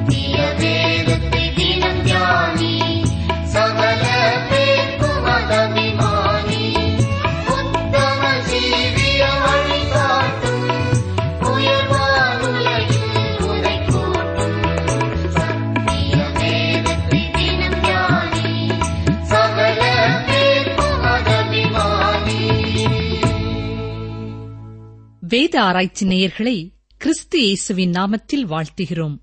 சத்திய வேதத்தை தினம் தியானி சகல பேர்க்கும் அகமிமானி உத்தம ஜீவிய வழிகாட்டும் உயர்வானுலகில் உரை கூட்டும் சத்திய வேதத்தை தினம் தியானி சகல பேர்க்கும் அகமிமானி வேத ஆராய்ச்சி நேயர்களை கிறிஸ்து இயேசுவின் நாமத்தில் வாழ்த்துகிறோம்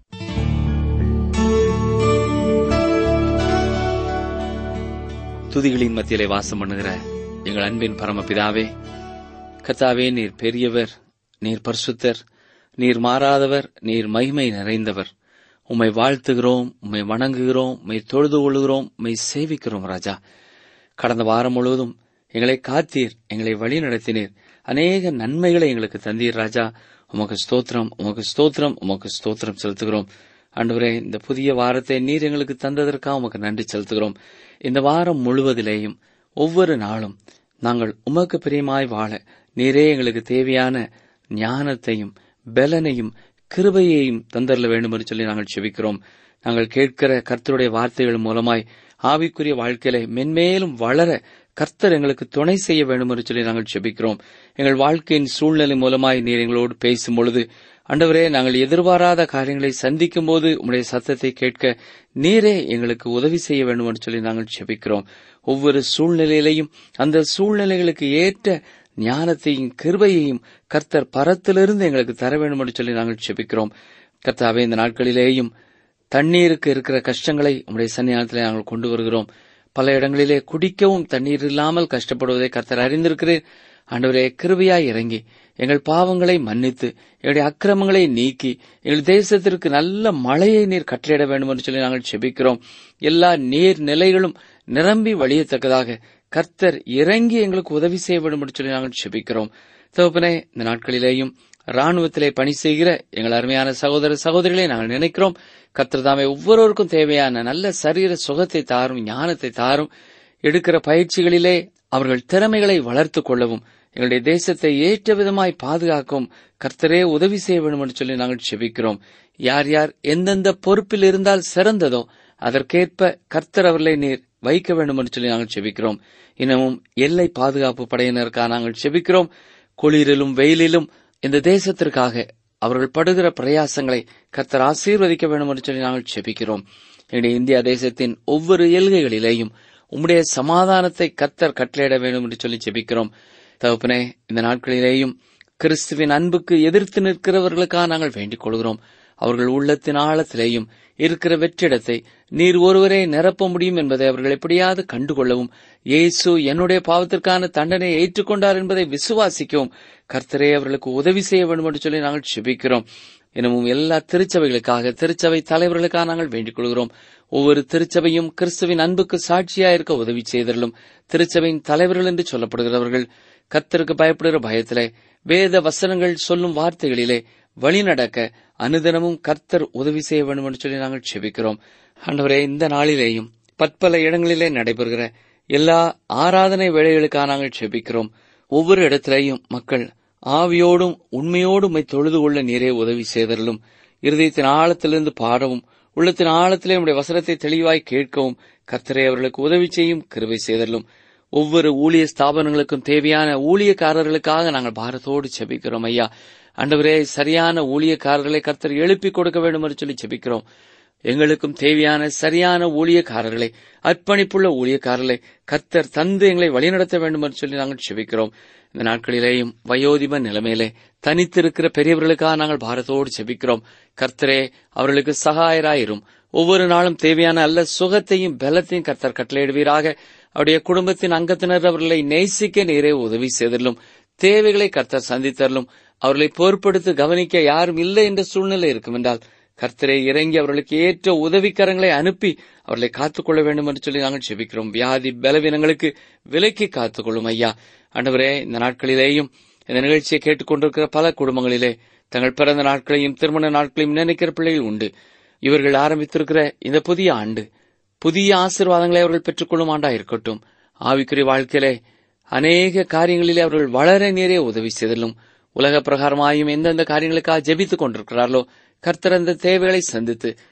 துதிகளின் மத்தியிலே வாசம் பண்ணுகிற எங்கள் அன்பின் பரமபிதாவே கர்த்தாவே நீர் பெரியவர் நீர் பரிசுத்தர் நீர் மாறாதவர் நீர் மகிமை நிறைந்தவர் உம்மை வாழ்த்துகிறோம் உம்மை வணங்குகிறோம் உம்மை தொழுது கொள்கிறோம் உம்மை சேவிக்கிறோம் ராஜா கடந்த வாரம் முழுவதும் எங்களை காத்தீர் எங்களை வழி நடத்தினீர் அநேக நன்மைகளை எங்களுக்கு தந்தீர் ராஜா உமக்கு ஸ்தோத்திரம் உமக்கு ஸ்தோத்திரம் உமக்கு ஸ்தோத்திரம் செலுத்துகிறோம் ஆண்டவரே இந்த புதிய வாரத்தை நீர் எங்களுக்கு தந்ததற்காக உமக்கு நன்றி செலுத்துகிறோம் இந்த வாரம் முழுவதிலேயும் ஒவ்வொரு நாளும் நாங்கள் உமக்கு பிரியமாய் வாழ நீரே எங்களுக்கு தேவையான ஞானத்தையும் பலனையும் கிருபையையும் தந்தரல வேண்டும் என்று சொல்லி நாங்கள் செபிக்கிறோம் நாங்கள் கேட்கிற கர்த்தருடைய வார்த்தைகள் மூலமாய் ஆவிக்குரிய வாழ்க்கையில மென்மேலும் வளர கர்த்தர் எங்களுக்கு துணை செய்ய வேண்டும் என்று சொல்லி நாங்கள் செபிக்கிறோம் எங்கள் வாழ்க்கையின் சூழ்நிலை மூலமாய் நீர் எங்களோடு பேசும் பொழுது ஆண்டவரே நாங்கள் எதிர்பாராத காரியங்களை சந்திக்கும் போது உம்முடைய சத்தத்தை கேட்க நீரே எங்களுக்கு உதவி செய்ய வேண்டும் என்று சொல்லி நாங்கள் செபிக்கிறோம் ஒவ்வொரு சூழ்நிலையிலையும் அந்த சூழ்நிலைகளுக்கு ஏற்ற ஞானத்தையும் கிருபையையும் கர்த்தர் பரத்திலிருந்து எங்களுக்கு தர வேண்டும் என்று சொல்லி நாங்கள் செபிக்கிறோம் கர்த்தாவே இந்த நாட்களிலேயும் தண்ணீருக்கு இருக்கிற கஷ்டங்களை உம்முடைய சன்னியானத்திலே நாங்கள் கொண்டு வருகிறோம் பல இடங்களிலே குடிக்கவும் தண்ணீர் இல்லாமல் கஷ்டப்படுவதை கர்த்தர் அறிந்திருக்கிறேன் ஆண்டவரே கிருபையாய் இறங்கி எங்கள் பாவங்களை மன்னித்து எங்களுடைய அக்கிரமங்களை நீக்கி எங்கள் தேசத்திற்கு நல்ல மழையை நீர் கட்டளையிட வேண்டும் என்று சொல்லி நாங்கள் செபிக்கிறோம் எல்லா நீர் நிலைகளும் நிரம்பி வழியத்தக்கதாக கர்த்தர் இறங்கி எங்களுக்கு உதவி செய்ய வேண்டும் என்று சொல்லி நாங்கள் செபிக்கிறோம் தகப்பனே இந்த நாட்களிலேயும் ராணுவத்திலே பணி செய்கிற எங்கள் அருமையான சகோதர சகோதரிகளை நாங்கள் நினைக்கிறோம் கர்த்தர் தாமே ஒவ்வொருவருக்கும் தேவையான நல்ல சரீர சுகத்தை தாரும் ஞானத்தை தாரும் எடுக்கிற பயிற்சிகளிலே அவர்கள் திறமைகளை வளர்த்துக் கொள்ளவும் எங்களுடைய தேசத்தை ஏற்ற விதமாய் பாதுகாக்கவும் கர்த்தரே உதவி செய்ய வேண்டும் என்று சொல்லி நாங்கள் செபிக்கிறோம் யார் யார் எந்தெந்த பொறுப்பில் இருந்தால் சிறந்ததோ அதற்கேற்ப கர்த்தர் அவர்களை நீர் வைக்க வேண்டும் என்று சொல்லி நாங்கள் செபிக்கிறோம் இன்னமும் எல்லை பாதுகாப்பு படையினருக்காக நாங்கள் செபிக்கிறோம் குளிரிலும் வெயிலிலும் இந்த தேசத்திற்காக அவர்கள் படுகிற பிரயாசங்களை கர்த்தர் ஆசீர்வதிக்க வேண்டும் என்று சொல்லி நாங்கள் செபிக்கிறோம் எங்களுடைய இந்தியா தேசத்தின் ஒவ்வொரு எல்கைகளிலேயும் உம்முடைய சமாதானத்தை கர்த்தர் கட்டளையிட வேண்டும் என்று சொல்லி செபிக்கிறோம் தகப்பனே இந்த நாட்களிலேயும் கிறிஸ்துவின் அன்புக்கு எதிர்த்து நிற்கிறவர்களுக்காக நாங்கள் வேண்டிக் கொள்கிறோம் அவர்கள் உள்ளத்தின் ஆழத்திலேயும் இருக்கிற வெற்றிடத்தை நீர் ஒருவரே நிரப்ப முடியும் என்பதை அவர்கள் எப்படியாவது கண்டுகொள்ளவும் இயேசு என்னுடைய பாவத்திற்கான தண்டனையை ஏற்றுக்கொண்டார் என்பதை விசுவாசிக்கவும் கர்த்தரே அவர்களுக்கு உதவி செய்ய வேண்டும் என்று சொல்லி நாங்கள் செபிக்கிறோம் எனவும் எல்லா திருச்சபைகளுக்காக திருச்சபை தலைவர்களுக்காக நாங்கள் வேண்டிக் கொள்கிறோம் ஒவ்வொரு திருச்சபையும் கிறிஸ்துவின் அன்புக்கு சாட்சியாக இருக்க உதவி செய்தலும் திருச்சபையின் தலைவர்கள் என்று சொல்லப்படுகிறவர்கள் கர்த்தருக்கு பயப்படுகிற பயத்திலே வேத வசனங்கள் சொல்லும் வார்த்தைகளிலே வழிநடக்க அனுதினமும் கர்த்தர் உதவி செய்ய வேண்டும் என்று சொல்லி நாங்கள் செபிக்கிறோம் ஆண்டவரே இந்த நாளிலேயும் பற்பல இடங்களிலே நடைபெறுகிற எல்லா ஆராதனை வேலைகளுக்காக நாங்கள் செபிக்கிறோம் ஒவ்வொரு இடத்திலேயும் மக்கள் ஆவியோடும் உண்மையோடும் உம்மை தொழுது கொள்ள நீரே உதவி செய்தரலும் இருதயத்தின் ஆழத்திலிருந்து பாடவும் உள்ளத்தின் ஆழத்திலே உடைய வசனத்தை தெளிவாய் கேட்கவும் கர்த்தரை அவர்களுக்கு உதவி செய்யும் கிருபை செய்தரலும் ஒவ்வொரு ஊழிய ஸ்தாபனங்களுக்கும் தேவையான ஊழியக்காரர்களுக்காக நாங்கள் பாரத்தோடு செபிக்கிறோம் ஐயா ஆண்டவரே சரியான ஊழியக்காரர்களை கர்த்தர் எழுப்பிக் கொடுக்க வேண்டும் என்று சொல்லி செபிக்கிறோம் எங்களுக்கும் தேவையான சரியான ஊழியக்காரர்களை அர்ப்பணிப்புள்ள ஊழியக்காரர்களை கர்த்தர் தந்து எங்களை வழிநடத்த வேண்டும் என்று சொல்லி நாங்கள் செபிக்கிறோம் இந்த நாட்களிலேயும் வயோதிப நிலைமையிலே தனித்திருக்கிற பெரியவர்களுக்காக நாங்கள் பாரத்தோடு செபிக்கிறோம் கர்த்தரே அவர்களுக்கு சகாயராயிரும் ஒவ்வொரு நாளும் தேவையான அல்ல சுகத்தையும் பலத்தையும் கர்த்தர் கட்டளையிடுவீராக அவருடைய குடும்பத்தின் அங்கத்தினர் அவர்களை நேசிக்க நீரே உதவி செய்தலும் தேவைகளை கர்த்தர் சந்தித்தரலும் அவர்களை பொறுப்படுத்தி கவனிக்க யாரும் இல்லை என்ற சூழ்நிலை இருக்கும் என்றால் கர்த்தரை இறங்கி அவர்களுக்கு ஏற்ற உதவிக்கரங்களை அனுப்பி அவர்களை காத்துக்கொள்ள வேண்டும் என்று சொல்லி நாங்கள் செபிக்கிறோம் வியாதி பலவீனங்களுக்கு விலக்கி காத்துக்கொள்ளும் ஐயா ஆண்டவரே இந்த நாட்களிலேயும் இந்த நிகழ்ச்சியை கேட்டுக்கொண்டிருக்கிற பல குடும்பங்களிலே தங்கள் பிறந்த நாட்களையும் திருமண நாட்களையும் நினைக்கிற பிள்ளைகள் உண்டு இவர்கள் ஆரம்பித்திருக்கிற இந்த புதிய ஆண்டு புதிய ஆசீர்வாதங்களை அவர்கள் பெற்றுக்கொள்ளும் ஆண்டா இருக்கட்டும் ஆவிக்குரிய வாழ்க்கையிலே அநேக காரியங்களிலே அவர்கள் வளர நேரே உதவி செய்தலும் உலக பிரகாரமாயும் எந்தெந்த காரியங்களுக்காக ஜெபித்துக் கொண்டிருக்கிறார்களோ கர்த்தர் அந்த தேவைகளை சந்தித்து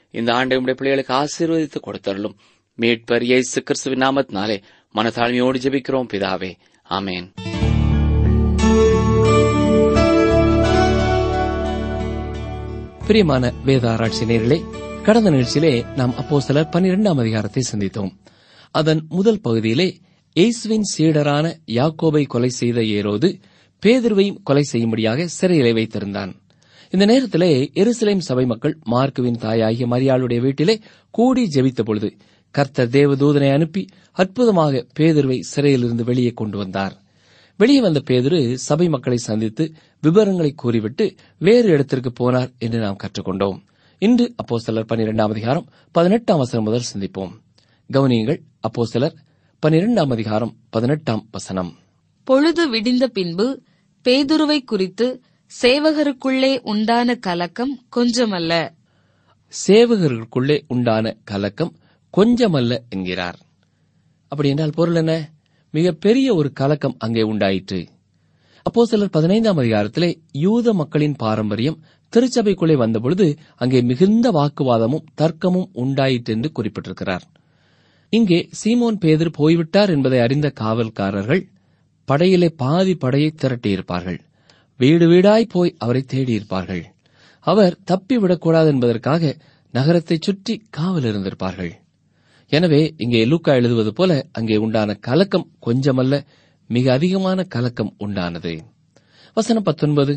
இந்த ஆண்டை உடைய பிள்ளைகளுக்கு ஆசீர்வதித்து கொடுத்தருளும் மீட்பர் இயேசு கிறிஸ்துவின் நாமத்தினாலே மனத்தாழ்மையோடு ஜெபிக்கிறோம் பிதாவே ஆமேன் பிரியமான வேத ஆராய்ச்சி நேர்களே கடந்த நிகழ்ச்சியிலே நாம் அப்போ சிலர் பன்னிரெண்டாம் அதிகாரத்தை சிந்தித்தோம் அதன் முதல் பகுதியிலே இயேசுவின் சீடரான யாக்கோபை கொலை செய்த ஏரோது பேதுருவையும் கொலை செய்யும்படியாக சிறையிலே வைத்திருந்தான் இந்த நேரத்திலே எருசலேம் சபை மக்கள் மார்க்குவின் தாயாகிய மரியாளுடைய வீட்டிலே கூடி ஜெபித்த பொழுது கர்த்தர் தேவதூதனை அனுப்பி அற்புதமாக பேதுருவை சிறையிலிருந்து வெளியே கொண்டு வந்தார் வெளியே வந்த பேதுரு சபை மக்களை சந்தித்து விவரங்களை கூறிவிட்டு வேறு இடத்திற்கு போனார் என்று நாம் கற்றுக்கொண்டோம் இன்று அப்போ சிலர் பன்னிரெண்டாம் அதிகாரம் பதினெட்டாம் வசனம் முதல் சிந்திப்போம் கவனியுங்கள் அப்போ சிலர் பன்னிரெண்டாம் அதிகாரம் பதினெட்டாம் வசனம் பொழுது விடிந்த பின்பு பேதுருவை குறித்து சேவகருக்குள்ளே உண்டான கலக்கம் கொஞ்சமல்ல சேவகர்களுக்குள்ளே உண்டான கலக்கம் கொஞ்சமல்ல என்கிறார் அப்படி என்றால் பொருள் என்ன மிகப்பெரிய ஒரு கலக்கம் அங்கே உண்டாயிற்று அப்போ சிலர் பதினைந்தாம் அதிகாரத்திலே யூத மக்களின் பாரம்பரியம் திருச்சபைக்குள்ளே வந்தபொழுது அங்கே மிகுந்த வாக்குவாதமும் தர்க்கமும் உண்டாயிற்று என்று குறிப்பிட்டிருக்கிறார் இங்கே சீமோன் பேதர் போய்விட்டார் என்பதை அறிந்த காவல்காரர்கள் படையிலே பாதி படையை திரட்டியிருப்பார்கள் வீடு வீடாய் போய் அவரை தேடியிருப்பார்கள் அவர் தப்பிவிடக்கூடாது என்பதற்காக நகரத்தைச் சுற்றி காவல் இருந்திருப்பார்கள் எனவே இங்கே லூக்கா எழுதுவது போல அங்கே உண்டான கலக்கம் கொஞ்சமல்ல மிக அதிகமான கலக்கம் உண்டானது வசனம் பத்தொன்பது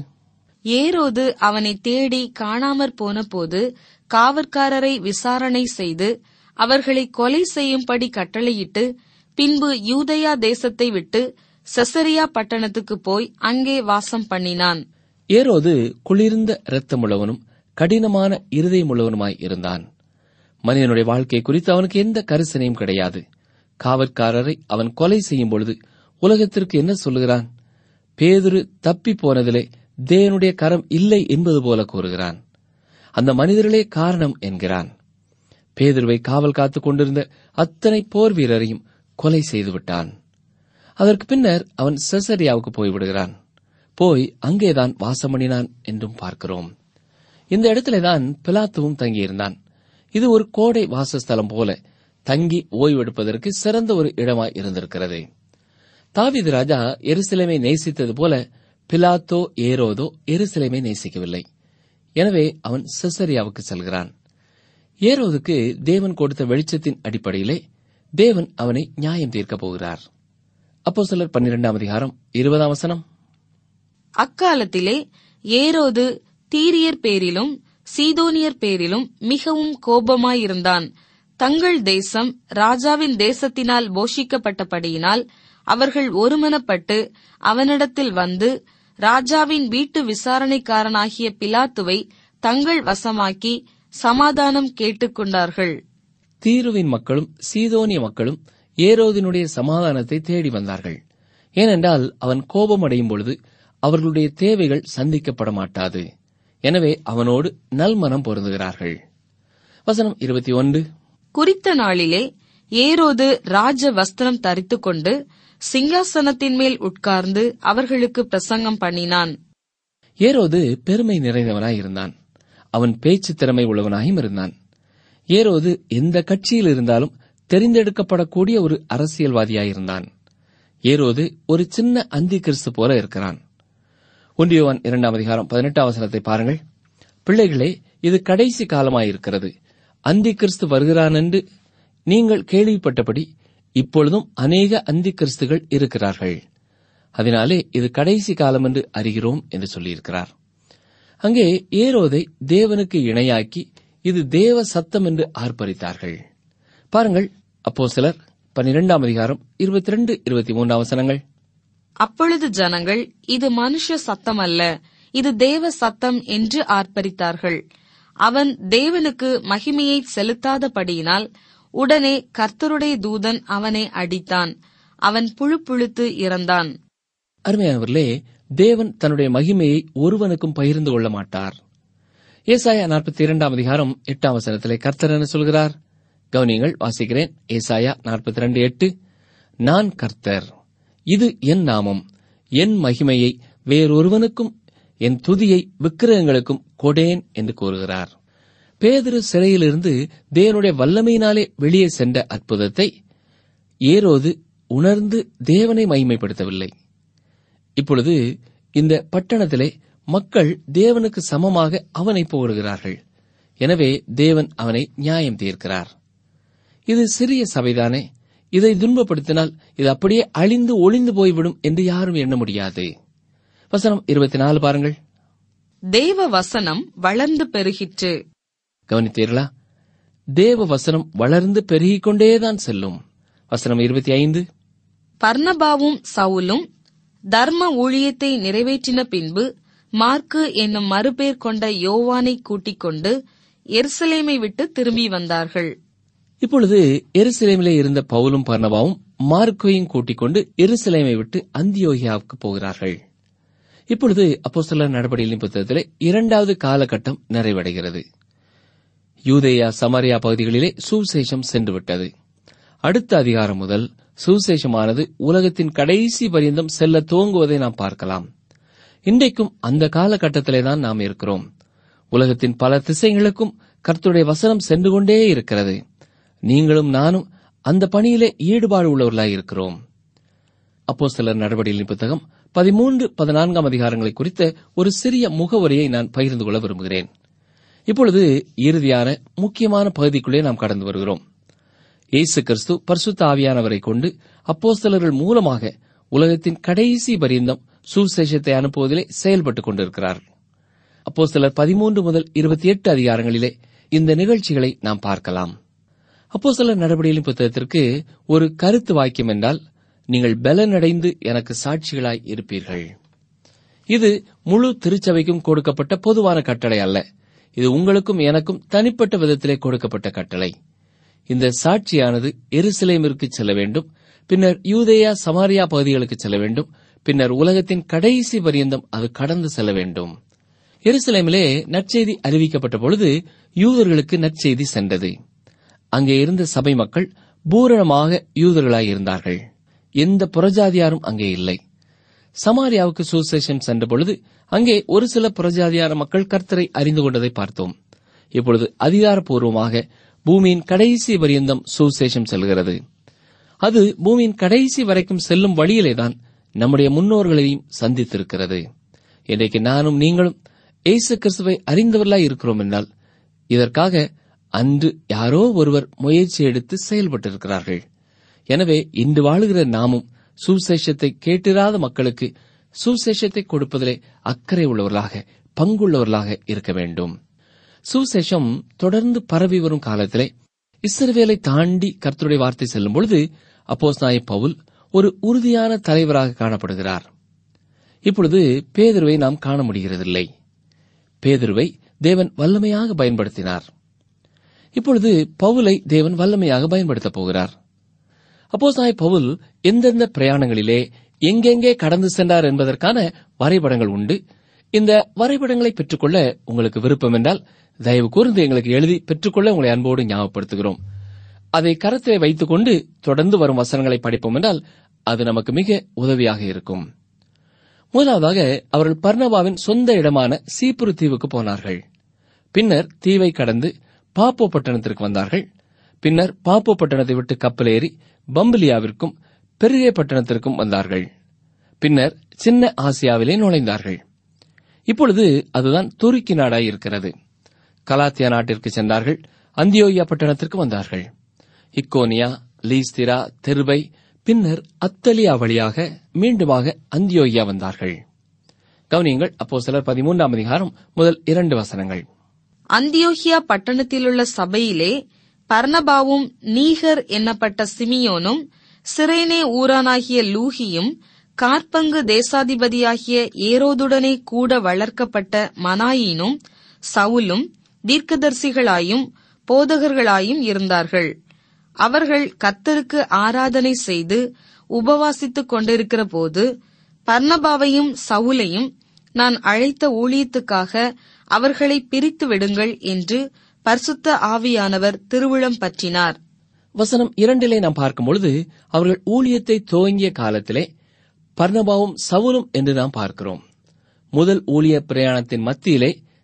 ஏரோது அவனை தேடி காணாமற் போனபோது காவற்காரரை விசாரணை செய்து அவர்களை கொலை செய்யும்படி கட்டளையிட்டு பின்பு யூதயா தேசத்தை விட்டு செசரியா பட்டணத்துக்கு போய் அங்கே வாசம் பண்ணினான் ஏரோது குளிர்ந்த இரத்தமுள்ளவனும் கடினமான இருதயமுள்ளவனுமாய் இருந்தான் மனிதனுடைய வாழ்க்கை குறித்து அவனுக்கு எந்த கரிசனையும் கிடையாது காவற்காரரை அவன் கொலை செய்யும் பொழுது உலகத்திற்கு என்ன சொல்லுகிறான் பேதுரு தப்பி போனதிலே தேவனுடைய கரம் இல்லை என்பது போல கூறுகிறான் அந்த மனிதர்களே காரணம் என்கிறான் பேதுருவை காவல் காத்துக் கொண்டிருந்த அத்தனை போர் வீரரையும் கொலை செய்துவிட்டான் அதற்கு பின்னர் அவன் செசரியாவுக்கு போய்விடுகிறான் போய் அங்கேதான் வாசம் பண்ணினான் என்றும் பார்க்கிறோம் இந்த இடத்திலேதான் பிலாத்துவும் தங்கியிருந்தான் இது ஒரு கோடை வாசஸ்தலம் போல தங்கி ஓய்வெடுப்பதற்கு சிறந்த ஒரு இடமாய் இருந்திருக்கிறது தாவீது ராஜா எருசலேமை நேசித்தது போல பிலாத்தோ ஏரோதோ எருசலேமை நேசிக்கவில்லை எனவே அவன் செசரியாவுக்கு செல்கிறான் ஏரோதுக்கு தேவன் கொடுத்த வெளிச்சத்தின் அடிப்படையிலே தேவன் அவனை நியாயம் தீர்க்கப் போகிறார் அப்போ சிலர் பன்னிரெண்டாம் அதிகாரம் இருபதாம் வசனம் அக்காலத்திலே ஏரோது தீரியர் பேரிலும் சீதோனியர் பேரிலும் மிகவும் கோபமாயிருந்தான் தங்கள் தேசம் ராஜாவின் தேசத்தினால் போஷிக்கப்பட்டபடியினால் அவர்கள் ஒருமனப்பட்டு அவனிடத்தில் வந்து ராஜாவின் வீட்டு விசாரணைக்காரனாகிய பிலாத்துவை தங்கள் வசமாக்கி சமாதானம் கேட்டுக்கொண்டார்கள் தீருவின் மக்களும் சீதோனிய மக்களும் ஏரோதினுடைய சமாதானத்தை தேடி வந்தார்கள் ஏனென்றால் அவன் கோபமடையும் பொழுது அவர்களுடைய தேவைகள் சந்திக்கப்பட மாட்டாது எனவே அவனோடு நல்மனம் பொருந்துகிறார்கள் வசனம் இருபத்தி ஒன்று குறித்த நாளிலே ஏரோது ராஜ வஸ்திரம் தரித்துக்கொண்டு சிங்காசனத்தின் மேல் உட்கார்ந்து அவர்களுக்கு பிரசங்கம் பண்ணினான் ஏரோது பெருமை நிறைந்தவனாய் இருந்தான் அவன் பேச்சு திறமை உள்ளவனாயும் இருந்தான் ஏரோது எந்த கட்சியில் இருந்தாலும் தெரிந்தெடுக்கப்படக்கூடிய ஒரு அரசியல்வாதியாயிருந்தான் ஏரோது ஒரு சின்ன அந்தி கிறிஸ்து போல இருக்கிறான் ஒன்றியவான் இரண்டாம் அதிகாரம் பதினெட்டாம் வசனத்தை பாருங்கள் பிள்ளைகளே இது கடைசி காலமாயிருக்கிறது அந்தி கிறிஸ்து வருகிறான் என்று நீங்கள் கேள்விப்பட்டபடி இப்பொழுதும் அநேக அந்தி கிறிஸ்துகள் இருக்கிறார்கள் அதனாலே இது கடைசி காலம் என்று அறிகிறோம் என்று சொல்லியிருக்கிறார் அங்கே ஏரோதை தேவனுக்கு இணையாக்கி இது தேவ சத்தம் என்று ஆர்ப்பரித்தார்கள் பாருங்கள் அப்போ சிலர் பன்னிரெண்டாம் அதிகாரம் இருபத்தி ரெண்டு இருபத்தி மூன்றாம் வசனங்கள் அப்பொழுது ஜனங்கள் இது மனுஷ சத்தம் அல்ல இது தேவ சத்தம் என்று ஆர்ப்பரித்தார்கள் அவன் தேவனுக்கு மகிமையை செலுத்தாதபடியினால் உடனே கர்த்தருடைய தூதன் அவனை அடித்தான் அவன் புழு புழுத்து இறந்தான் அருமையானவர்களே தேவன் தன்னுடைய மகிமையை ஒருவனுக்கும் பகிர்ந்து கொள்ள மாட்டார் ஏசாயா நாற்பத்தி இரண்டாம் அதிகாரம் எட்டாம் வசனத்திலே கர்த்தர் என்ன சொல்கிறார் கவனியங்கள் வாசிக்கிறேன் ஏசாயா நாற்பத்தி ரெண்டு எட்டு நான் கர்த்தர் இது என் நாமம் என் மகிமையை வேறொருவனுக்கும் என் துதியை விக்கிரகங்களுக்கும் கொடேன் என்று கூறுகிறார் பேதுரு சிறையிலிருந்து தேவனுடைய வல்லமையினாலே வெளியே சென்ற அற்புதத்தை ஏரோது உணர்ந்து தேவனை மகிமைப்படுத்தவில்லை இப்பொழுது இந்த பட்டணத்திலே மக்கள் தேவனுக்கு சமமாக அவனை புகழுகிறார்கள் எனவே தேவன் அவனை நியாயம் தீர்க்கிறார் இது சிறிய சபைதானே இதை துன்பப்படுத்தினால் இது அப்படியே அழிந்து ஒளிந்து போய்விடும் என்று யாரும் எண்ண முடியாது வசனம் இருபத்தி நாலு பாருங்கள் தேவ வசனம் வளர்ந்து பெருகிற்று கவனித்தீர்களா தேவ வசனம் வளர்ந்து பெருகிக் கொண்டேதான் செல்லும் வசனம் இருபத்தி ஐந்து பர்னபாவும் சவுலும் தர்ம ஊழியத்தை நிறைவேற்றின பின்பு மார்க்கு என்னும் மறுபேர் கொண்ட யோவானை கூட்டிக் கொண்டு எருசலேமை விட்டு திரும்பி வந்தார்கள் இப்பொழுது எருசலேமிலே இருந்த பவுலும் பர்னபாவும் மார்க்கையும் கூட்டிக் கொண்டு எருசலேமை விட்டு அந்தியோகியாவுக்கு போகிறார்கள் இப்பொழுது அப்போஸ்தலர் நடவடிக்கையின் புத்தகத்திலே இரண்டாவது காலகட்டம் நிறைவடைகிறது யூதேயா சமாரியா பகுதிகளிலே சுவிசேஷம் சென்றுவிட்டது அடுத்த அதிகாரம் முதல் சுவிசேஷமானது உலகத்தின் கடைசி பரியந்தம் செல்ல துவங்குவதை நாம் பார்க்கலாம் இன்றைக்கும் அந்த காலகட்டத்திலே தான் நாம் இருக்கிறோம் உலகத்தின் பல திசைகளுக்கும் கர்த்தருடைய வசனம் சென்று கொண்டே இருக்கிறது நீங்களும் நானும் அந்த பணியிலே ஈடுபாடு உள்ளவர்களாய் இருக்கிறோம் அப்போ சிலர் நடவடிக்கையின் புத்தகம் பதிமூன்று பதினான்காம் அதிகாரங்களை குறித்த ஒரு சிறிய முகவரியை நான் பகிர்ந்து கொள்ள விரும்புகிறேன் இப்பொழுது இறுதியான முக்கியமான பகுதிக்குள்ளே நாம் கடந்து வருகிறோம் இயேசு கிறிஸ்து பரிசுத்த ஆவியானவரை கொண்டு அப்போஸ்தலர்கள் மூலமாக உலகத்தின் கடைசி பரியந்தம் சுசேஷத்தை அனுப்புவதிலே செயல்பட்டுக் கொண்டிருக்கிறார் அப்போஸ்தலர் பதிமூன்று முதல் இருபத்தி எட்டு அதிகாரங்களிலே இந்த நிகழ்ச்சிகளை நாம் பார்க்கலாம் அப்போஸ்தலர் நடவடிக்கையின் புத்தகத்திற்கு ஒரு கருத்து வாக்கியம் என்றால் நீங்கள் பலனடைந்து எனக்கு சாட்சிகளாய் இருப்பீர்கள் இது முழு திருச்சபைக்கும் கொடுக்கப்பட்ட பொதுவான கட்டளை அல்ல இது உங்களுக்கும் எனக்கும் தனிப்பட்ட விதத்திலே கொடுக்கப்பட்ட கட்டளை இந்த சாட்சியானது எருசலேமிற்கு செல்ல வேண்டும் பின்னர் யூதேயா சமாரியா பகுதிகளுக்கு செல்ல வேண்டும் பின்னர் உலகத்தின் கடைசி பரியந்தம் அது கடந்து செல்ல வேண்டும் எருசலேமிலே நற்செய்தி அறிவிக்கப்பட்ட பொழுது யூதர்களுக்கு நற்செய்தி சென்றது அங்கே இருந்த சபை மக்கள் பூரணமாக யூதர்களாய் இருந்தார்கள் எந்த புறஜாதியாரும் அங்கே இல்லை சமாரியாவுக்கு சுசேஷன் சென்ற பொழுது அங்கே ஒரு சில புறஜாதியார மக்கள் கர்த்தரை அறிந்து கொண்டதை பார்த்தோம் இப்பொழுது அதிகாரப்பூர்வமாக பூமியின் கடைசி பரியந்தம் சுசேஷம் செல்கிறது அது பூமியின் கடைசி வரைக்கும் செல்லும் வழியிலேதான் நம்முடைய முன்னோர்களையும் சந்தித்திருக்கிறது இன்றைக்கு நானும் நீங்களும் இயேசு கிறிஸ்துவை அறிந்தவர்களாய் இருக்கிறோம் என்றால் இதற்காக அன்று யாரோ ஒருவர் முயற்சி எடுத்து செயல்பட்டிருக்கிறார்கள் எனவே இன்று வாழுகிற நாமும் சுசேஷத்தை கேட்டிராத மக்களுக்கு சுசேஷத்தை கொடுப்பதிலே அக்கறை உள்ளவர்களாக பங்குள்ளவர்களாக இருக்க வேண்டும் சுசேஷம் தொடர்ந்து பரவி வரும் காலத்திலே இஸ்ரவேலை தாண்டி கர்த்தருடைய வார்த்தை செல்லும் பொழுது அப்போஸ் நாய பவுல் ஒரு உறுதியான தலைவராக காணப்படுகிறார் இப்பொழுது பேதுருவை நாம் காண முடிகிறதில்லை பேதுருவை தேவன் வல்லமையாக பயன்படுத்தினார் இப்பொழுது பவுலை தேவன் வல்லமையாக பயன்படுத்தப் போகிறார் அப்போஸ்தாய் பவுல் எந்தெந்த பிரயாணங்களிலே எங்கெங்கே கடந்து சென்றார் என்பதற்கான வரைபடங்கள் உண்டு இந்த வரைபடங்களை பெற்றுக்கொள்ள உங்களுக்கு விருப்பம் என்றால் தயவு கூர்ந்து எங்களுக்கு எழுதி பெற்றுக்கொள்ள உங்களை அன்போடு ஞாபகப்படுத்துகிறோம் அதை கரத்திலே வைத்துக் கொண்டு தொடர்ந்து வரும் வசனங்களை படிப்போம் என்றால் அது நமக்கு மிக உதவியாக இருக்கும் முதலாவதாக அவர்கள் பர்னபாவின் சொந்த இடமான சீப்புரு தீவுக்கு போனார்கள் பின்னர் தீவை கடந்து பாப்போ பட்டணத்திற்கு வந்தார்கள் பின்னர் பாப்போ பட்டணத்தை விட்டு கப்பலேறி பம்பிலியாவிற்கும் பெருகே பட்டணத்திற்கும் வந்தார்கள் பின்னர் சின்ன ஆசியாவிலே நுழைந்தார்கள் இப்பொழுது அதுதான் துருக்கி நாடாய் இருக்கிறது கலாத்தியா நாட்டிற்கு சென்றார்கள் அந்தியோயா பட்டணத்திற்கு வந்தார்கள் இக்கோனியா லீஸ்திரா தெருபை பின்னர் அத்தலியா வழியாக மீண்டுமாக அந்தியோயா வந்தார்கள் கவனியங்கள் அப்போ சிலர் பதிமூன்றாம் அதிகாரம் முதல் இரண்டு வசனங்கள் அந்தியோகியா பட்டணத்திலுள்ள சபையிலே பர்னபாவும் நீகர் என்னப்பட்ட சிமியோனும் சிரேனே ஊரானாகிய லூகியும் கார்பங்கு தேசாதிபதியாகிய ஏரோதுடனே கூட வளர்க்கப்பட்ட மனாயினும் சவுலும் தீர்க்கதரிசிகளாயும் போதகர்களாயும் இருந்தார்கள் அவர்கள் கர்த்தருக்கு ஆராதனை செய்து உபவாசித்துக் கொண்டிருக்கிற போது பர்னபாவையும் சவுலையும் நான் அழைத்த ஊழியத்துக்காக அவர்களை பிரித்து விடுங்கள் என்று பரிசுத்த ஆவியானவர் திருவுளம் பற்றினார் வசனம் இரண்டிலே நாம் பார்க்கும் பொழுது அவர்கள் ஊழியத்தை துவங்கிய காலத்திலே பர்னபாவும் சவுலும் என்று நாம் பார்க்கிறோம் முதல் ஊழிய பிரயாணத்தின் மத்தியிலே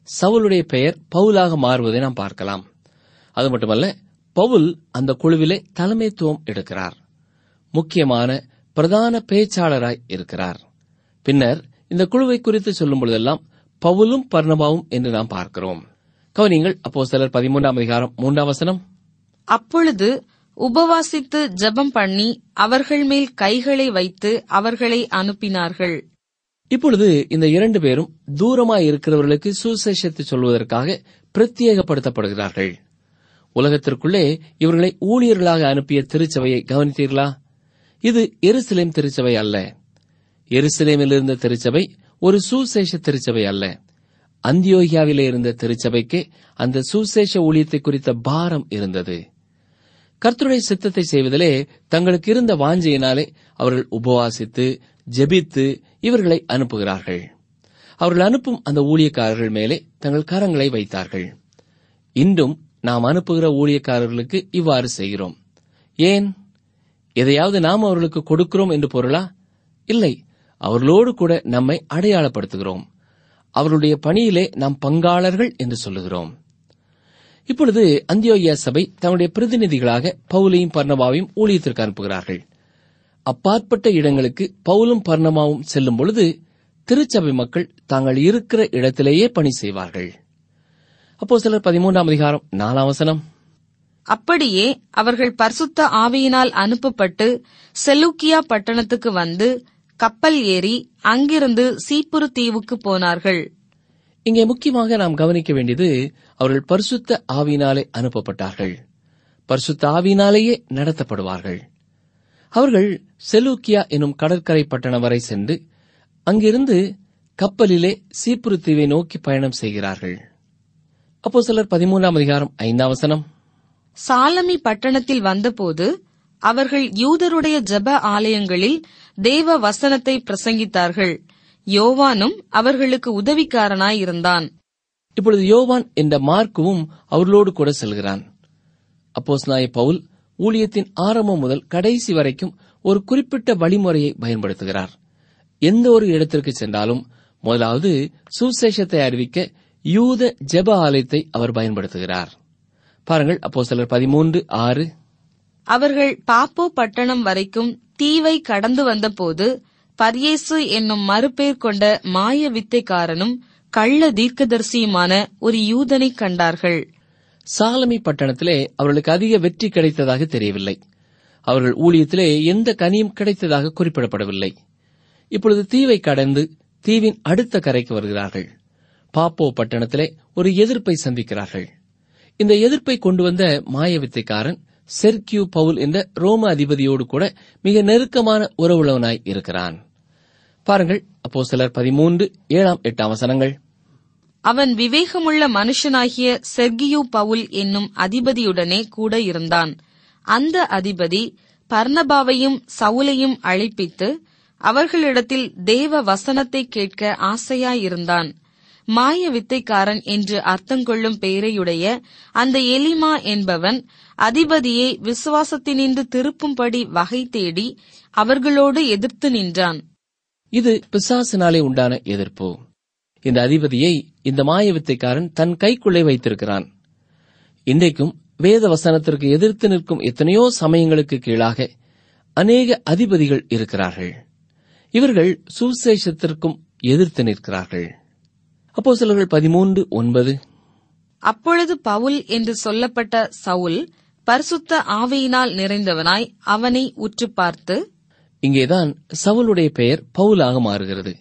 சவுலுடைய பெயர் பவுலாக மாறுவதை நாம் பார்க்கலாம் அது மட்டுமல்ல பவுல் அந்த குழுவிலே தலைமைத்துவம் எடுக்கிறார் முக்கியமான பிரதான பேச்சாளராய் இருக்கிறார் பின்னர் இந்த குழுவை குறித்து சொல்லும் பொழுதெல்லாம் பவுலும் பர்ணபாவும் என்று நாம் பார்க்கிறோம் கவனிங்கள் அப்போ சிலர் பதிமூன்றாம் அதிகாரம் மூன்றாம் வசனம் அப்பொழுது உபவாசித்து ஜெபம் பண்ணி அவர்கள் மேல் கைகளை வைத்து அவர்களை அனுப்பினார்கள் இப்பொழுது இந்த இரண்டு பேரும் தூரமாய் இருக்கிறவர்களுக்கு சுசேஷத்தை சொல்வதற்காக பிரத்யேகப்படுத்தப்படுகிறார்கள் உலகத்திற்குள்ளே இவர்களை ஊழியர்களாக அனுப்பிய திருச்சபையை கவனித்தீர்களா இது எருசலேம் திருச்சபை அல்ல எருசலேமில் இருந்த திருச்சபை ஒரு சுசேஷ திருச்சபை அல்ல அந்தியோகியாவிலே இருந்த திருச்சபைக்கு அந்த சுசேஷ ஊழியத்தை குறித்த பாரம் இருந்தது கர்த்தருடைய சித்தத்தை செய்வதிலே தங்களுக்கு இருந்த வாஞ்சையினாலே அவர்கள் உபவாசித்து ஜெபித்து இவர்களை அனுப்புகிறார்கள் அவர்கள் அனுப்பும் அந்த ஊழியக்காரர்கள் மேலே தங்கள் கரங்களை வைத்தார்கள் இன்றும் நாம் அனுப்புகிற ஊழியக்காரர்களுக்கு இவ்வாறு செய்கிறோம் ஏன் எதையாவது நாம் அவர்களுக்கு கொடுக்கிறோம் என்று பொருளா இல்லை அவர்களோடு கூட நம்மை அடையாளப்படுத்துகிறோம் அவர்களுடைய பணியிலே நாம் பங்காளர்கள் என்று சொல்லுகிறோம் இப்பொழுது அந்தியோகியா சபை தன்னுடைய பிரதிநிதிகளாக பவுலையும் பர்ணபாவையும் ஊழியத்திற்கு அனுப்புகிறார்கள் அப்பாற்பட்ட இடங்களுக்கு பவுலும் பர்ணமாவும் செல்லும் பொழுது திருச்சபை மக்கள் தாங்கள் இருக்கிற இடத்திலேயே பணி செய்வார்கள் அப்போ சிலர் பதிமூன்றாம் அதிகாரம் நாலாம் வசனம் அப்படியே அவர்கள் பரிசுத்த ஆவியினால் அனுப்பப்பட்டு செலூக்கியா பட்டணத்துக்கு வந்து கப்பல் ஏறி அங்கிருந்து சீப்புரு தீவுக்கு போனார்கள் இங்கே முக்கியமாக நாம் கவனிக்க வேண்டியது அவர்கள் பரிசுத்த ஆவியினாலே அனுப்பப்பட்டார்கள் பரிசுத்த ஆவியினாலேயே நடத்தப்படுவார்கள் அவர்கள் செலூக்கியா எனும் கடற்கரை பட்டணம் வரை சென்று அங்கிருந்து கப்பலிலே சீப்புரு தீவை நோக்கி பயணம் செய்கிறார்கள் அப்போ சிலர் பதிமூன்றாம் அதிகாரம் ஐந்தாம் வசனம் சாலமி பட்டணத்தில் வந்தபோது அவர்கள் யூதருடைய ஜெப ஆலயங்களில் தேவ வசனத்தை பிரசங்கித்தார்கள் யோவானும் அவர்களுக்கு உதவிக்காரனாய் இருந்தான் இப்பொழுது யோவான் என்ற மார்க்குவும் அவர்களோடு கூட செல்கிறான் அப்போஸ்நாய பவுல் ஊழியத்தின் ஆரம்பம் முதல் கடைசி வரைக்கும் ஒரு குறிப்பிட்ட வழிமுறையை பயன்படுத்துகிறார் எந்த ஒரு இடத்திற்கு சென்றாலும் முதலாவது சுசேஷத்தை அறிவிக்க யூத ஜெப ஆலயத்தை அவர் பயன்படுத்துகிறார் பாருங்கள் அப்போ சிலர் பதிமூன்று ஆறு அவர்கள் பாப்போ பட்டணம் வரைக்கும் தீவை கடந்து வந்தபோது பர்யேசு என்னும் மறுபேர் கொண்ட மாய வித்தைக்காரனும் கள்ள தீர்க்கதரிசியுமான ஒரு யூதனைக் கண்டார்கள் சாலமி பட்டணத்திலே அவர்களுக்கு அதிக வெற்றி கிடைத்ததாக தெரியவில்லை அவர்கள் ஊழியத்திலே எந்த கனியும் கிடைத்ததாக குறிப்பிடப்படவில்லை இப்பொழுது தீவை கடந்து தீவின் அடுத்த கரைக்கு வருகிறார்கள் பாப்போ பட்டணத்திலே ஒரு எதிர்ப்பை சந்திக்கிறார்கள் இந்த எதிர்ப்பை கொண்டு வந்த மாய வித்தைக்காரன் செர்கியூ பவுல் என்ற ரோம அதிபதியோடு கூட மிக நெருக்கமான உறவுள்ளவனாய் இருக்கிறான் பாருங்கள் அப்போ சிலர் பதிமூன்று ஏழாம் எட்டாம் வசனங்கள் அவன் விவேகமுள்ள மனுஷனாகிய செர்கியு பவுல் என்னும் அதிபதியுடனே கூட இருந்தான் அந்த அதிபதி பர்னபாவையும் சவுலையும் அழைப்பித்து அவர்களிடத்தில் தேவ வசனத்தை கேட்க ஆசையாயிருந்தான் மாய வித்தைக்காரன் என்று அர்த்தங்கொள்ளும் பெயரையுடைய அந்த எலிமா என்பவன் அதிபதியை விசுவாசத்தினின்று திருப்பும்படி வகை தேடி அவர்களோடு எதிர்த்து நின்றான் இது பிசாசினாலே உண்டான எதிர்ப்பு இந்த அதிபதியை இந்த மாய வித்தைக்காரன் தன் கைக்குள்ளே வைத்திருக்கிறான் இன்றைக்கும் வேத வசனத்திற்கு எதிர்த்து நிற்கும் எத்தனையோ சமயங்களுக்கு கீழாக அநேக அதிபதிகள் இருக்கிறார்கள் இவர்கள் சுசேஷத்திற்கும் எதிர்த்து நிற்கிறார்கள் அப்போ சிலர்கள் பதிமூன்று ஒன்பது அப்பொழுது பவுல் என்று சொல்லப்பட்ட சவுல் பரிசுத்த ஆவியினால் நிறைந்தவனாய் அவனை உற்று பார்த்து இங்கேதான் சவுலுடைய பெயர் பவுலாக மாறுகிறது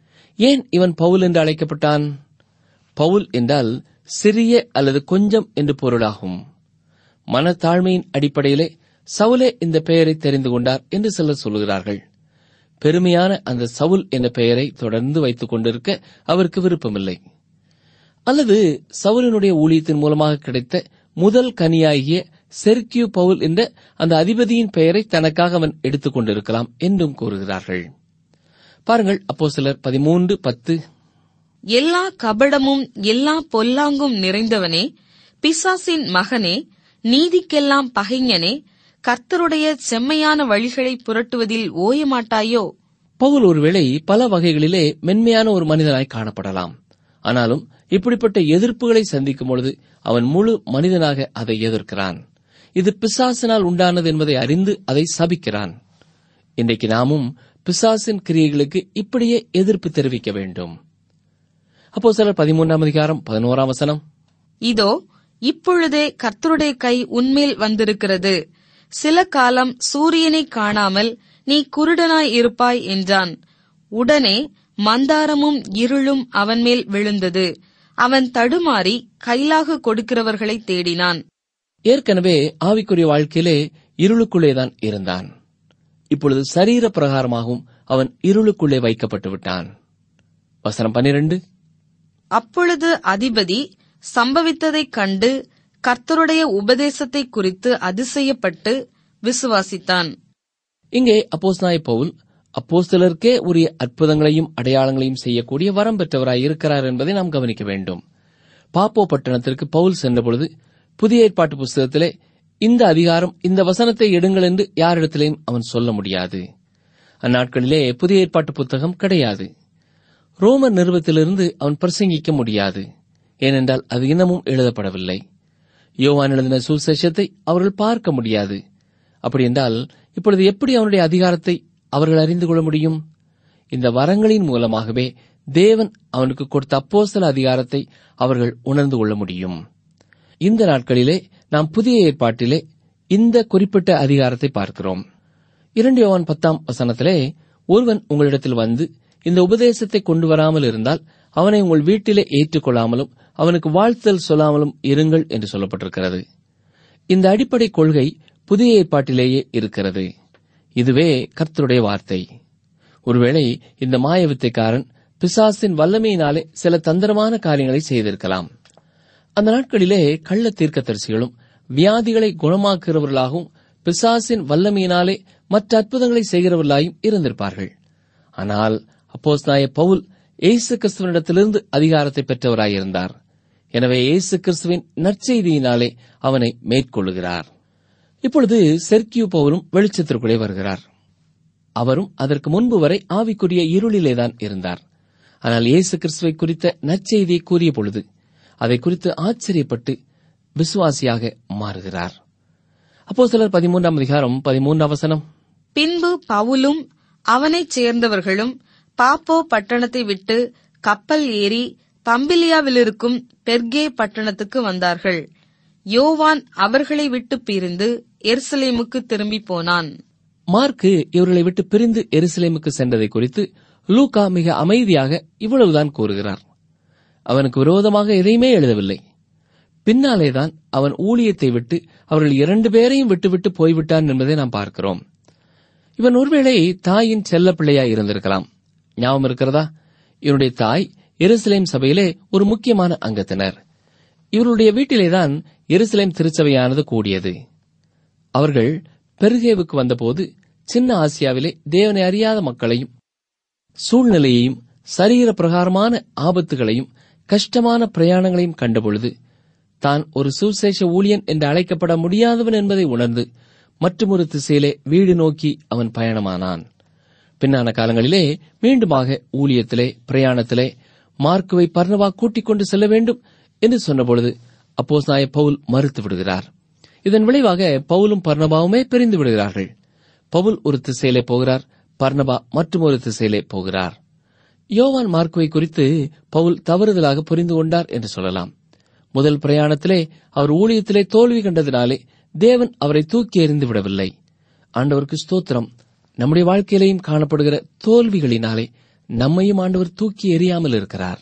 ஏன் இவன் பவுல் என்று அழைக்கப்பட்டான் பவுல் என்றால் சிறிய அல்லது கொஞ்சம் என்று பொருளாகும் மனத்தாழ்மையின் அடிப்படையிலே சவுலே இந்த பெயரை தெரிந்து கொண்டார் என்று சிலர் சொல்கிறார்கள் பெருமையான அந்த சவுல் என்ற பெயரை தொடர்ந்து வைத்துக் கொண்டிருக்க அவருக்கு விருப்பமில்லை அல்லது சவுலினுடைய ஊழியத்தின் மூலமாக கிடைத்த முதல் கனியாகிய செர்கியூ பவுல் என்ற அந்த அதிபதியின் பெயரை தனக்காக அவன் எடுத்துக் கொண்டிருக்கலாம் என்றும் கூறுகிறார்கள் பாருங்கள் அப்போ சிலர் பதிமூன்று பத்து எல்லா கபடமும் எல்லா பொல்லாங்கும் நிறைந்தவனே பிசாசின் மகனே நீதிக்கெல்லாம் பகைஞனே கர்த்தருடைய செம்மையான வழிகளை புரட்டுவதில் ஓயமாட்டாயோ பவுல் ஒருவேளை பல வகைகளிலே மென்மையான ஒரு மனிதனாய் காணப்படலாம் ஆனாலும் இப்படிப்பட்ட எதிர்ப்புகளை சந்திக்கும் பொழுது அவன் முழு மனிதனாக அதை எதிர்க்கிறான் இது பிசாசினால் உண்டானது என்பதை அறிந்து அதை சபிக்கிறான் இன்றைக்கு நாமும் பிசாசின் கிரியைகளுக்கு இப்படியே எதிர்ப்பு தெரிவிக்க வேண்டும் அப்போ சிலர் பதிமூன்றாம் அதிகாரம் பதினோராம் வசனம் இதோ இப்பொழுதே கர்த்தருடைய கை உன்மேல் வந்திருக்கிறது சில காலம் சூரியனை காணாமல் நீ குருடனாய் இருப்பாய் என்றான் உடனே மந்தாரமும் இருளும் அவன் மேல் விழுந்தது அவன் தடுமாறி கைலாக கொடுக்கிறவர்களை தேடினான் ஏற்கனவே ஆவிக்குரிய வாழ்க்கையிலே இருளுக்குள்ளேதான் இருந்தான் இப்பொழுது சரீர பிரகாரமாகவும் அவன் இருளுக்குள்ளே வைக்கப்பட்டு விட்டான் வசனம் பன்னிரண்டு அப்பொழுது அதிபதி சம்பவித்ததைக் கண்டு கர்த்தருடைய உபதேசத்தை குறித்து அதிசயப்பட்டு விசுவாசித்தான் இங்கே அப்போஸ்நாய பவுல் அப்போஸ்தலருக்கே உரிய அற்புதங்களையும் அடையாளங்களையும் செய்யக்கூடிய வரம் பெற்றவராய் இருக்கிறார் என்பதை நாம் கவனிக்க வேண்டும் பாப்போ பட்டணத்திற்கு பவுல் சென்றபொழுது புதிய ஏற்பாட்டு புஸ்தகத்திலே இந்த அதிகாரம் இந்த வசனத்தை எடுங்கள் என்று யாரிடத்திலேயும் அவன் சொல்ல முடியாது அந்நாட்களிலே புதிய ஏற்பாட்டு புத்தகம் கிடையாது ரோமர் நிறுவத்திலிருந்து அவன் பிரசங்கிக்க முடியாது ஏனென்றால் அது இன்னமும் எழுதப்படவில்லை யோவான் எழுதின சுசேஷத்தை அவர்கள் பார்க்க முடியாது அப்படி என்றால் இப்பொழுது எப்படி அவனுடைய அதிகாரத்தை அவர்கள் அறிந்து கொள்ள முடியும் இந்த வரங்களின் மூலமாகவே தேவன் அவனுக்கு கொடுத்த அப்போஸ்தல அதிகாரத்தை அவர்கள் உணர்ந்து கொள்ள முடியும் இந்த நாட்களிலே நாம் புதிய ஏற்பாட்டிலே இந்த குறிப்பிட்ட அதிகாரத்தை பார்க்கிறோம் இரண்டு யோவான் பத்தாம் வசனத்திலே ஒருவன் உங்களிடத்தில் வந்து இந்த உபதேசத்தை கொண்டு வராமல் இருந்தால் அவனை உங்கள் வீட்டிலே ஏற்றுக்கொள்ளாமலும் அவனுக்கு வாழ்த்தல் சொல்லாமலும் இருங்கள் என்று சொல்லப்பட்டிருக்கிறது இந்த அடிப்படை கொள்கை புதிய ஏற்பாட்டிலேயே இருக்கிறது இதுவே கர்த்தருடைய வார்த்தை ஒருவேளை இந்த மாய வித்தைக்காரன் பிசாசின் வல்லமையினாலே சில தந்திரமான காரியங்களை செய்திருக்கலாம் அந்த நாட்களிலே கள்ள தீர்க்கதரிசிகளும் வியாதிகளை குணமாக்குகிறவர்களாகவும் பிசாசின் வல்லமையினாலே மற்ற அற்புதங்களை செய்கிறவர்களாயும் இருந்திருப்பார்கள் ஆனால் அப்போஸ் நாய பவுல் இயேசு கிறிஸ்துவனிடத்திலிருந்து அதிகாரத்தை பெற்றவராயிருந்தார் எனவே இயேசு கிறிஸ்துவின் நற்செய்தியினாலே அவனை மேற்கொள்ளுகிறார் இப்பொழுது செர்கியூ பவுலும் வெளிச்சத்திற்குள்ளே வருகிறார் அவரும் அதற்கு முன்பு வரை ஆவிக்குரிய இருளிலேதான் இருந்தார் ஆனால் இயேசு கிறிஸ்துவை குறித்த நற்செய்தியை கூறிய பொழுது அதை குறித்து ஆச்சரியப்பட்டு விசுவாசியாக மாறுகிறார் அப்போ சிலர் பதிமூன்றாம் அதிகாரம் பதிமூன்றாம் வசனம் பின்பு பவுலும் அவனைச் சேர்ந்தவர்களும் பாப்போ பட்டணத்தை விட்டு கப்பல் ஏறி பம்பிலியாவிலிருக்கும் பெர்கே பட்டணத்துக்கு வந்தார்கள் யோவான் அவர்களை விட்டு பிரிந்து எருசலேமுக்கு திரும்பி போனான் மார்க்கு இவர்களை விட்டு பிரிந்து எருசலேமுக்கு சென்றதை குறித்து லூகா மிக அமைதியாக இவ்வளவுதான் கூறுகிறார் அவனுக்கு விரோதமாக எதையுமே எழுதவில்லை பின்னாலேதான் அவன் ஊழியத்தை விட்டு அவர்கள் இரண்டு பேரையும் விட்டுவிட்டு போய்விட்டான் என்பதை நாம் பார்க்கிறோம் இவன் ஒருவேளை தாயின் செல்ல பிள்ளையாய் இருந்திருக்கலாம் ஞாபகம் இருக்கிறதா இவனுடைய தாய் எருசலேம் சபையிலே ஒரு முக்கியமான அங்கத்தினர் இவருடைய வீட்டிலேதான் எருசலேம் திருச்சபையானது கூடியது அவர்கள் பெருகேவுக்கு வந்தபோது சின்ன ஆசியாவிலே தேவனை அறியாத மக்களையும் சூழ்நிலையையும் சரீர பிரகாரமான ஆபத்துகளையும் கஷ்டமான பிரயாணங்களையும் கண்டபொழுது தான் ஒரு சுசேஷ ஊழியன் என்று அழைக்கப்பட முடியாதவன் என்பதை உணர்ந்து மற்றொரு திசையிலே வீடு நோக்கி அவன் பயணமானான் பின்னான காலங்களிலே மீண்டுமாக ஊழியத்திலே பிரயாணத்திலே மார்க்குவை பர்ணவா கூட்டிக் கொண்டு செல்ல வேண்டும் என்று சொன்னபொழுது அப்போஸ் நாய பவுல் மறுத்து விடுகிறார் இதன் விளைவாக பவுலும் பர்ணபாவுமே பிரிந்து விடுகிறார்கள் பவுல் ஒரு திசையிலே போகிறார் பர்ணபா மற்றும் ஒரு திசையிலே போகிறார் யோவான் மார்க்குவை குறித்து பவுல் தவறுதலாக புரிந்து கொண்டார் என்று சொல்லலாம் முதல் பிரயாணத்திலே அவர் ஊழியத்திலே தோல்வி கண்டதினாலே தேவன் அவரை தூக்கி எறிந்து விடவில்லை ஆண்டவருக்கு ஸ்தோத்திரம் நம்முடைய வாழ்க்கையிலேயும் காணப்படுகிற தோல்விகளினாலே நம்மையும் ஆண்டவர் தூக்கி எறியாமல் இருக்கிறார்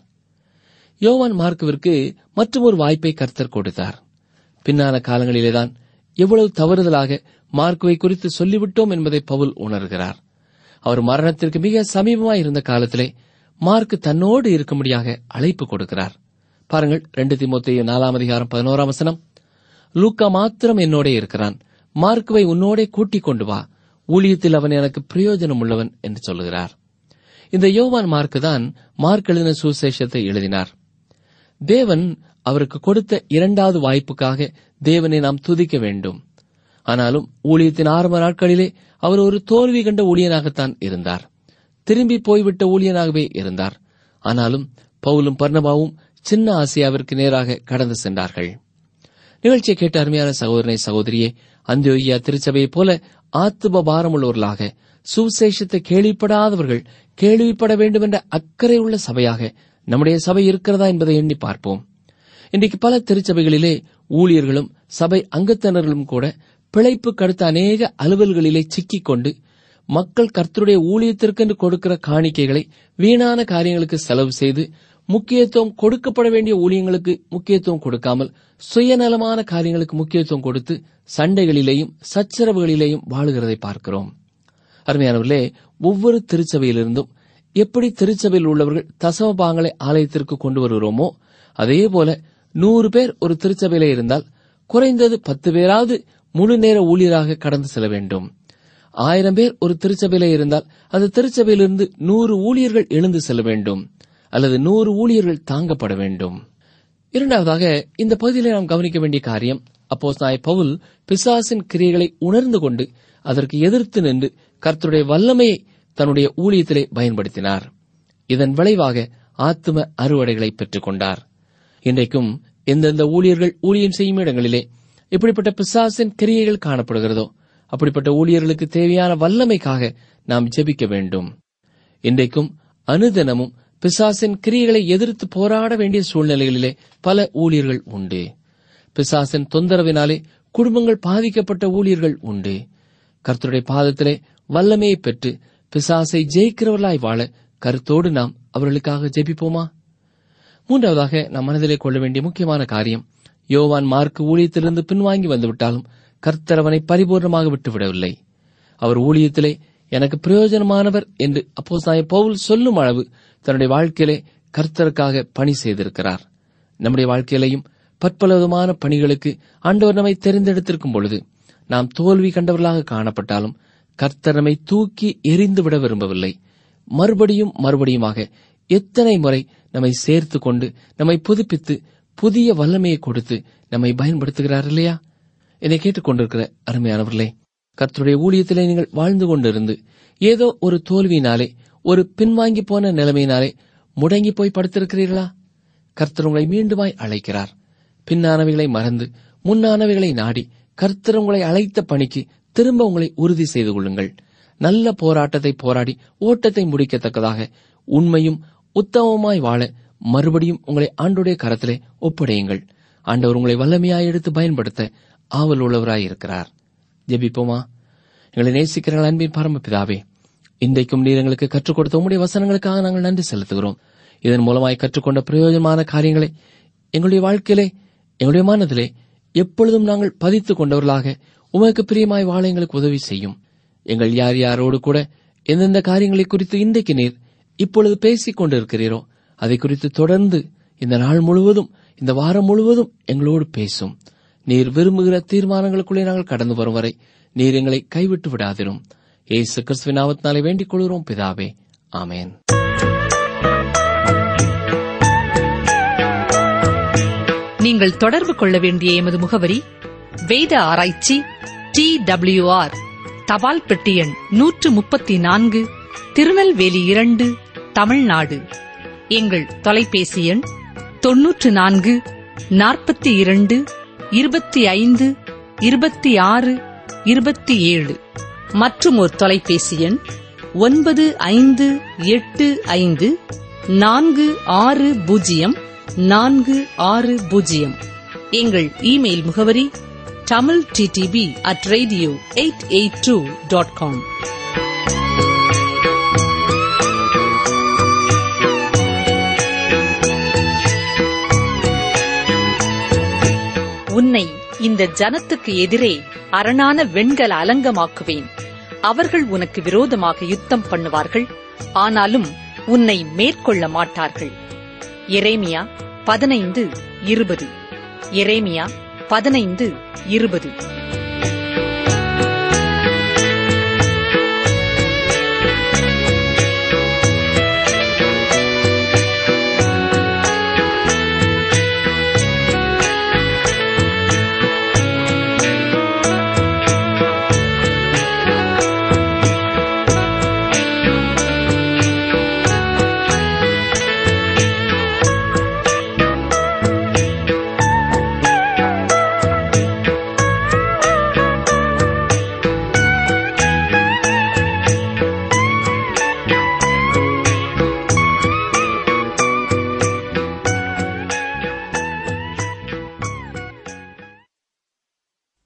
யோவான் மார்க்குவிற்கு மற்றொரு வாய்ப்பை கர்த்தர் கொடுத்தார் பின்னான காலங்களிலேதான் எவ்வளவு தவறுதலாக மார்க்குவை குறித்து சொல்லிவிட்டோம் என்பதை பவுல் உணர்கிறார் அவர் மரணத்திற்கு மிக சமீபமாய் இருந்த காலத்திலே மார்க்கு தன்னோடு இருக்கும்படியாக அழைப்பு கொடுக்கிறார் பாருங்கள் ரெண்டு திமுத்தைய நாலாம் அதிகாரம் பதினோராம் வசனம் லூக்கா மாத்திரம் என்னோட இருக்கிறான் மார்க்குவை உன்னோடே கூட்டிக் கொண்டு வா ஊழியத்தில் அவன் எனக்கு பிரயோஜனம் உள்ளவன் என்று சொல்லுகிறார் இந்த யோவான் மார்க்கு தான் மார்க் எழுதின சுசேஷத்தை எழுதினார் தேவன் அவருக்கு கொடுத்த இரண்டாவது வாய்ப்புக்காக தேவனை நாம் துதிக்க வேண்டும் ஆனாலும் ஊழியத்தின் ஆரம்ப நாட்களிலே அவர் ஒரு தோல்வி கண்ட ஊழியனாகத்தான் இருந்தார் திரும்பி போய்விட்ட ஊழியனாகவே இருந்தார் ஆனாலும் பவுலும் பர்ணபாவும் சின்ன ஆசியாவிற்கு நேராக கடந்து சென்றார்கள் நிகழ்ச்சியை கேட்ட அருமையான சகோதரனை சகோதரியே அந்தியோகியா திருச்சபையைப் போல ஆத்தும பாரமுள்ளவர்களாக சுவிசேஷத்தை கேள்விப்படாதவர்கள் கேள்விப்பட வேண்டும் என்ற அக்கறை உள்ள சபையாக நம்முடைய சபை இருக்கிறதா என்பதை எண்ணி பார்ப்போம் இன்றைக்கு பல திருச்சபைகளிலே ஊழியர்களும் சபை அங்கத்தினர்களும் கூட பிழைப்பு கடுத்த அநேக அலுவல்களிலே சிக்கிக் கொண்டு மக்கள் கர்த்தருடைய ஊழியத்திற்கென்று கொடுக்கிற காணிக்கைகளை வீணான காரியங்களுக்கு செலவு செய்து முக்கியத்துவம் கொடுக்கப்பட வேண்டிய ஊழியங்களுக்கு முக்கியத்துவம் கொடுக்காமல் சுயநலமான காரியங்களுக்கு முக்கியத்துவம் கொடுத்து சண்டைகளிலேயும் சச்சரவுகளிலேயும் வாழுகிறதை பார்க்கிறோம் அருமையானவர்களே ஒவ்வொரு திருச்சபையிலிருந்தும் எப்படி திருச்சபையில் உள்ளவர்கள் தசம பாகங்களை ஆலயத்திற்கு கொண்டு வருகிறோமோ அதே போல நூறு பேர் ஒரு திருச்சபையில இருந்தால் குறைந்தது பத்து பேராவது முழு நேர ஊழியராக கடந்து செல்ல வேண்டும் ஆயிரம் பேர் ஒரு திருச்சபையில இருந்தால் அந்த திருச்சபையிலிருந்து நூறு ஊழியர்கள் எழுந்து செல்ல வேண்டும் அல்லது நூறு ஊழியர்கள் தாங்கப்பட வேண்டும் இரண்டாவதாக இந்த பகுதியிலே நாம் கவனிக்க வேண்டிய காரியம் அப்போஸ் நாய் பவுல் பிசாசின் கிரியைகளை உணர்ந்து கொண்டு அதற்கு எதிர்த்து நின்று கர்த்தருடைய வல்லமையை தன்னுடைய ஊழியத்திலே பயன்படுத்தினார் இதன் விளைவாக ஆத்தும அறுவடைகளை பெற்றுக் கொண்டார் இன்றைக்கும் எந்தெந்த ஊழியர்கள் ஊழியம் செய்யும் இடங்களிலே இப்படிப்பட்ட பிசாசின் கிரியைகள் காணப்படுகிறதோ அப்படிப்பட்ட ஊழியர்களுக்கு தேவையான வல்லமைக்காக நாம் ஜெபிக்க வேண்டும் இன்றைக்கும் அனுதினமும் பிசாசின் கிரியைகளை எதிர்த்து போராட வேண்டிய சூழ்நிலைகளிலே பல ஊழியர்கள் உண்டு பிசாசின் தொந்தரவினாலே குடும்பங்கள் பாதிக்கப்பட்ட ஊழியர்கள் உண்டு கர்த்தருடைய பாதத்திலே வல்லமையை பெற்று பிசாசை ஜெயிக்கிறவர்களாய் வாழ கருத்தோடு நாம் அவர்களுக்காக ஜெபிப்போமா மூன்றாவதாக நாம் மனதிலே கொள்ள வேண்டிய முக்கியமான காரியம் யோவான் மார்க் ஊழியத்திலிருந்து பின்வாங்கி வந்துவிட்டாலும் கர்த்தர் அவனை பரிபூர்ணமாக விட்டுவிடவில்லை அவர் ஊழியத்திலே எனக்கு பிரயோஜனமானவர் என்று அப்போ பவுல் சொல்லும் அளவு தன்னுடைய வாழ்க்கையிலே கர்த்தருக்காக பணி செய்திருக்கிறார் நம்முடைய வாழ்க்கையிலையும் பற்பல விதமான பணிகளுக்கு ஆண்டவர் நம்மை தெரிந்தெடுத்திருக்கும் பொழுது நாம் தோல்வி கண்டவர்களாக காணப்பட்டாலும் கர்த்தர் நம்மை தூக்கி எரிந்து விட விரும்பவில்லை மறுபடியும் மறுபடியுமாக எத்தனை முறை நம்மை சேர்த்து கொண்டு நம்மை புதுப்பித்து புதிய வல்லமையை கொடுத்து நம்மை பயன்படுத்துகிறார் இல்லையா என்னை கேட்டுக்கொண்டிருக்கிற அருமையானவர்களே கர்த்தருடைய ஊழியத்திலே நீங்கள் வாழ்ந்து கொண்டிருந்து ஏதோ ஒரு தோல்வியினாலே ஒரு பின்வாங்கி போன நிலைமையினாலே முடங்கி போய் படுத்திருக்கிறீர்களா கர்த்தர் உங்களை மீண்டுமாய் அழைக்கிறார் பின்னானவைகளை மறந்து முன்னானவைகளை நாடி கர்த்தர் உங்களை அழைத்த பணிக்கு திரும்ப உங்களை உறுதி செய்து கொள்ளுங்கள் நல்ல போராட்டத்தை போராடி ஓட்டத்தை முடிக்கத்தக்கதாக உண்மையும் உத்தமமாய் வாழ மறுபடியும் உங்களை ஆண்டுடைய கரத்திலே ஒப்படையுங்கள் ஆண்டவர் உங்களை வல்லமையாய் எடுத்து பயன்படுத்த ஆவல் உள்ளவராய் இருக்கிறார் ஜெபிப்போமா எங்களை நேசிக்கிற அன்பின் பரமபிதாவே இன்றைக்கும் நீர் எங்களுக்கு கற்றுக் கொடுத்த உம்முடைய வசனங்களுக்காக நாங்கள் நன்றி செலுத்துகிறோம் இதன் மூலமாய் கற்றுக்கொண்ட பிரயோஜனமான காரியங்களை எங்களுடைய வாழ்க்கையிலே எங்களுடைய மனதிலே எப்பொழுதும் நாங்கள் பதித்துக் கொண்டவர்களாக உமக்கு பிரியமாய் வாழ எங்களுக்கு உதவி செய்யும் எங்கள் யார் யாரோடு கூட எந்தெந்த காரியங்களை குறித்து இன்றைக்கு நீர் இப்பொழுது பேசிக் கொண்டிருக்கிறீரோ அதை குறித்து தொடர்ந்து இந்த நாள் முழுவதும் இந்த வாரம் முழுவதும் எங்களோடு பேசும் நீர் விரும்புகிற தீர்மானங்களுக்குள்ளே நாங்கள் கடந்து வரும் வரை நீர் எங்களை கைவிட்டு விடாதிரும் ஏசு கிறிஸ்துவின் நாமத்தினாலே வேண்டிக் கொள்கிறோம் பிதாவே ஆமேன் நீங்கள் தொடர்பு கொள்ள வேண்டிய எமது முகவரி வேத ஆராய்ச்சி டி ஆர் தபால் பெட்டி எண் நூற்று முப்பத்தி நான்கு திருநெல்வேலி இரண்டு தமிழ்நாடு எங்கள் தொலைபேசி எண் தொன்னூற்று நான்கு நாற்பத்தி இரண்டு இருபத்தி ஐந்து இருபத்தி ஆறு இருபத்தி ஏழு மற்றும் ஒரு தொலைபேசி எண் ஒன்பது ஐந்து எட்டு ஐந்து நான்கு ஆறு பூஜ்ஜியம் நான்கு ஆறு பூஜ்ஜியம் எங்கள் இமெயில் முகவரி Tamil DTP at radio eight eight two dot com உன்னை இந்த ஜனத்துக்கு எதிரே அரணான வெண்கல அலங்கமாக்குவேன் அவர்கள் உனக்கு விரோதமாக யுத்தம் பண்ணுவார்கள் ஆனாலும் உன்னை மேற்கொள்ள மாட்டார்கள் எரேமியா பதினைந்து இருபது எரேமியா பதினைந்து இருபது